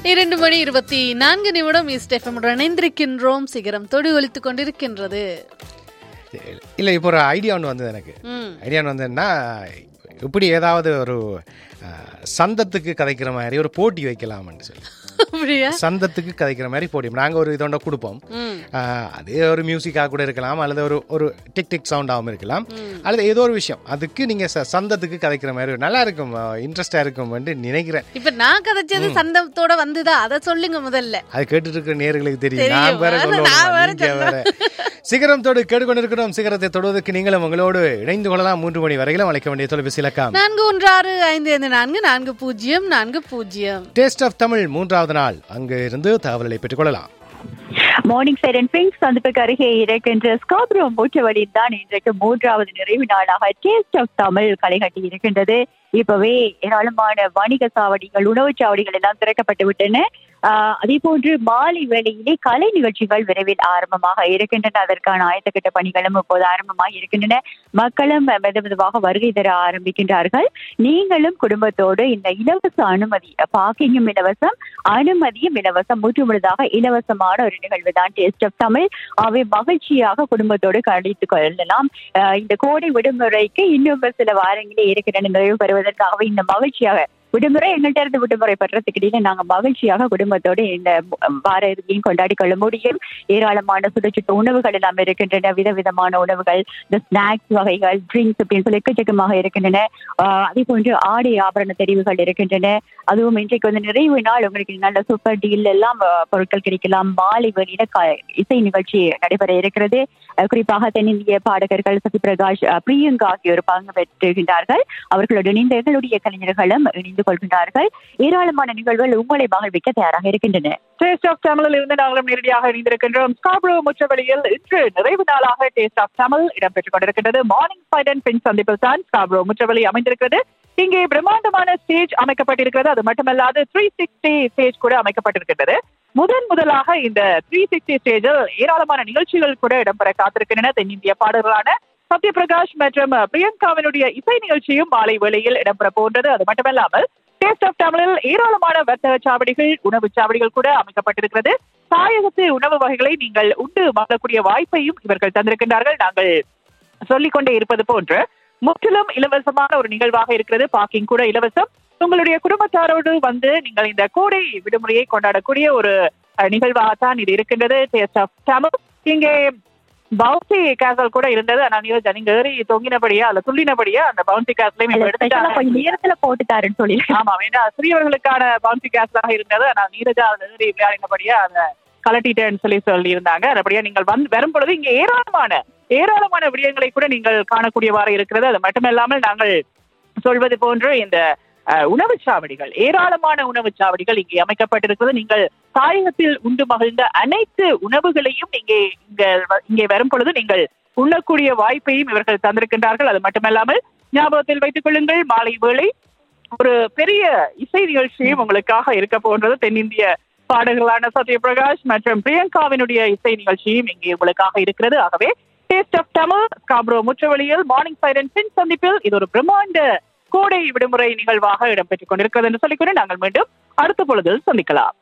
இரண்டு மணி இருபத்தி நான்கு நிமிடம் இஸ்டெஃபமுடன் இணைந்திருக்கின்றோம் சிகரம் தொடி ஒலித்துக் கொண்டிருக்கின்றது இல்லை இப்போ ஒரு ஐடியா ஒன்று வந்தது எனக்கு ம் ஐடியா ஒன்று வந்ததுன்னா இப்படி ஏதாவது ஒரு அஹ், சந்தத்துக்கு கதைக்கிற மாதிரி ஒரு போட்டி வைக்கலாம்னு சொல்லி அப்படியா சந்தத்துக்கு கதைக்கிற மாதிரி போட்டி நாங்கள் ஒரு இதோட கொடுப்போம் ம் அஹ், அது ஒரு மியூசிக்காக கூட இருக்கலாம் அல்லது ஒரு ஒரு டிக் டிக் சவுண்டாகவும் இருக்கலாம் அல்லது ஏதோ ஒரு விஷயம் அதுக்கு நீங்கள் சந்தத்துக்கு கதைக்கிற மாதிரி ஒரு நல்லா இருக்கும் இன்ட்ரெஸ்டாக இருக்கும் நினைக்கிறேன் இப்ப நான் கதைச்சது சந்தத்தோட வந்துதா அத சொல்லுங்க முதல்ல அது கேட்டுட்டு இருக்கிற நேர்களுக்கு தெரியும் தெரியும். நான் வேற அது நான் வேற சொல்லுவேன் நீங்க வேற சிகரம் தொடு கேட்டுக்கொண்டிருக்கிறோம் சிகரத்தை தொடுவதற்கு நீங்களும் உங்களோடு இணைந்து கொள்ளலாம் மூன்று மணி வரையிலும் அழைக்க வேண்டிய தொலைபேசி இலக்கம் நான்கு ஒன்று ஆறு ஐந்து ஐந்து நான்கு நான்கு பூஜ்ஜியம் நான்கு பூஜ்ஜியம் டேஸ்ட் ஆஃப் தமிழ் மூன்றாவது நாள் அங்கு இருந்து தகவல்களை பெற்றுக்கொள்ளலாம் மார்னிங் சைட் அண்ட் பிங்க் சந்திப்புக்கு அருகே இருக்கின்ற ஸ்காப்ரோ மூச்சவழியில் தான் இன்றைக்கு மூன்றாவது நிறைவு நாளாக டேஸ்ட் ஆஃப் தமிழ் களை கட்டி இருக்கின்றது இப்பவே ஏராளமான வணிக சாவடிகள் உணவுச் சாவடிகள் எல்லாம் திறக்கப்பட்டு விட்டன ஆஹ் அதே போன்று மாலை வேளையிலே கலை நிகழ்ச்சிகள் விரைவில் ஆரம்பமாக இருக்கின்றன அதற்கான ஆயத்தக்கட்ட பணிகளும் இப்போது ஆரம்பமாக இருக்கின்றன மக்களும் மெது மெதுவாக வருகை தர ஆரம்பிக்கின்றார்கள் நீங்களும் குடும்பத்தோடு இந்த இலவச அனுமதி பார்க்கிங்கும் இலவசம் அனுமதியும் இலவசம் முற்று முழுதாக இலவசமான ஒரு நிகழ்வு தான் டேஸ்ட் ஆஃப் தமிழ் அவை மகிழ்ச்சியாக குடும்பத்தோடு கழித்துக் கொள்ளலாம் ஆஹ் இந்த கோடை விடுமுறைக்கு இன்னும் சில வாரங்களே இருக்கின்றன நிறைவு பெறுவதற்காகவே இந்த மகிழ்ச்சியாக விடுமுறை எங்கள்கிட்ட இருந்து விடுமுறை பெறத்துக்கு இடையில நாங்க மகிழ்ச்சியாக குடும்பத்தோடு இந்த வார இறுதியும் கொண்டாடி கொள்ள முடியும் ஏராளமான சுடச்சுட்ட உணவுகள் எல்லாம் இருக்கின்றன விதவிதமான உணவுகள் இந்த ஸ்நாக்ஸ் வகைகள் ட்ரிங்க்ஸ் அப்படின்னு சொல்லி எக்கச்சக்கமாக இருக்கின்றன ஆஹ் அதே போன்று ஆடை ஆபரண தெரிவுகள் இருக்கின்றன அதுவும் இன்றைக்கு வந்து நிறைவு நாள் உங்களுக்கு நல்ல சூப்பர் டீல் எல்லாம் ஆஹ் பொருட்கள் கிடைக்கலாம் மாலை வெளியில க- இசை நிகழ்ச்சி நடைபெற இருக்கிறது ஆஹ் குறிப்பாக தென்னிந்திய பாடகர்கள் சத்யபிரகாஷ் ஆஹ் பிரியங்கா ஆகியோர் பங்கு பெற்றுகின்றார்கள் அவர்களோடு இணைந்த எங்களுடைய கலைஞர்களும் இணைந்து கொள்கின்றார்கள் ஏராளமான நிகழ்வுகள் உங்களை மகிழ்விக்க தயாராக இருக்கின்றன டேஸ்ட் ஆஃப் தமிழில் இருந்து நாங்களும் நேரடியாக இணைந்திருக்கின்றோம் ஸ்காப்ரோ முற்றவெளியில் இன்று நிறைவு நாளாக டேஸ்ட் ஆஃப் தமிழ் இடம்பெற்றுக் கொண்டிருக்கின்றது மார்னிங் ஃபைட் அண்ட் பின் சந்திப்பில் தான் ஸ்காப்ரோ முற்றவெளி அமைந்திருக்கிறது இங்கே பிரம்மாண்டமான ஸ்டேஜ் அமைக்கப்பட்டிருக்கிறது அது மட்டுமல்லாது த்ரீ சிக்ஸ்டி ஸ்டேஜ் கூட அமைக்கப்பட்டிருக்கின்றது முதன் முதலாக இந்த த்ரீ சிக்ஸ்டி ஸ்டேஜில் ஏராளமான நிகழ்ச்சிகள் கூட இடம்பெற காத்திருக்கின்றன தென்னிந்திய பாடகர்களான சத்யபிரகாஷ் மற்றும் பிரியங்காவினுடைய இசை நிகழ்ச்சியும் மாலை வேளையில் இடம்பெற போன்றது அது மட்டுமல்லாமல் டேஸ்ட் ஆஃப் தமிழில் ஏராளமான வர்த்தக சாவடிகள் உணவு சாவடிகள் கூட அமைக்கப்பட்டிருக்கிறது தாயகத்து உணவு வகைகளை நீங்கள் உண்டு மகளக்கூடிய வாய்ப்பையும் இவர்கள் தந்திருக்கின்றார்கள் நாங்கள் சொல்லிக்கொண்டே இருப்பது போன்று முற்றிலும் இலவசமான ஒரு நிகழ்வாக இருக்கிறது பார்க்கிங் கூட இலவசம் உங்களுடைய குடும்பத்தாரோடு வந்து நீங்கள் இந்த கோடை விடுமுறையை கொண்டாடக்கூடிய ஒரு அஹ், நிகழ்வாகத்தான் இது இருக்கின்றது டேஸ்ட் ஆஃப் தமிழ் இங்கே பவுன்சி கேசல் கூட இருந்தது ஆனா நீரஜா நீங்க ஏறி தொங்கினபடியா அல்ல துள்ளினபடியா அந்த பவுன்சி கேசலையும் இப்ப ஸ்பெஷலா எடுத்துட்டாங்க கொஞ்சம் நேரத்துல போட்டு தாருன்னு சொல்லி ஆமா ஏன்னா சிறியவர்களுக்கான பவுன்சி கேஸ்லாக இருந்தது ஆனா நீரஜா அதுல ஏறி விளையாடினபடியா அதை கலட்டிட்டேன்னு சொல்லி சொல்லி இருந்தாங்க அதுபடியா நீங்கள் வந்து வரும் பொழுது இங்க ஏராளமான ஏராளமான விடயங்களை கூட நீங்கள் காணக்கூடியவாறு இருக்கிறது அது மட்டுமல்லாமல் நாங்கள் சொல்வது போன்று இந்த அஹ், உணவுச் சாவடிகள் ஏராளமான உணவுச் சாவடிகள் இங்கே அமைக்கப்பட்டிருக்கிறது நீங்கள் தாயகத்தில் உண்டு மகிழ்ந்த அனைத்து உணவுகளையும் இங்கே இங்க இங்கே வரும் பொழுது நீங்கள் உண்ணக்கூடிய வாய்ப்பையும் இவர்கள் தந்திருக்கின்றார்கள் அது மட்டுமல்லாமல் ஞாபகத்தில் வைத்துக் கொள்ளுங்கள் மாலை வேளை ஒரு பெரிய இசை நிகழ்ச்சியும் உங்களுக்காக இருக்க போன்றது தென்னிந்திய பாடகர்களான சத்யபிரகாஷ் மற்றும் பிரியங்காவினுடைய இசை நிகழ்ச்சியும் இங்கே உங்களுக்காக இருக்கிறது ஆகவே டேஸ்ட் ஆஃப் தமிழ் காப்ரோ முற்றவழியில் மார்னிங் சைரன் பின் சந்திப்பில் இது ஒரு பிரம்மாண்ட கோடை விடுமுறை நிகழ்வாக இடம்பெற்றுக் கொண்டிருக்கிறது என்று சொல்லிக்கொண்டு நாங்கள் மீண்டும் அடுத்த பொழுதில் சந்திக்கலாம்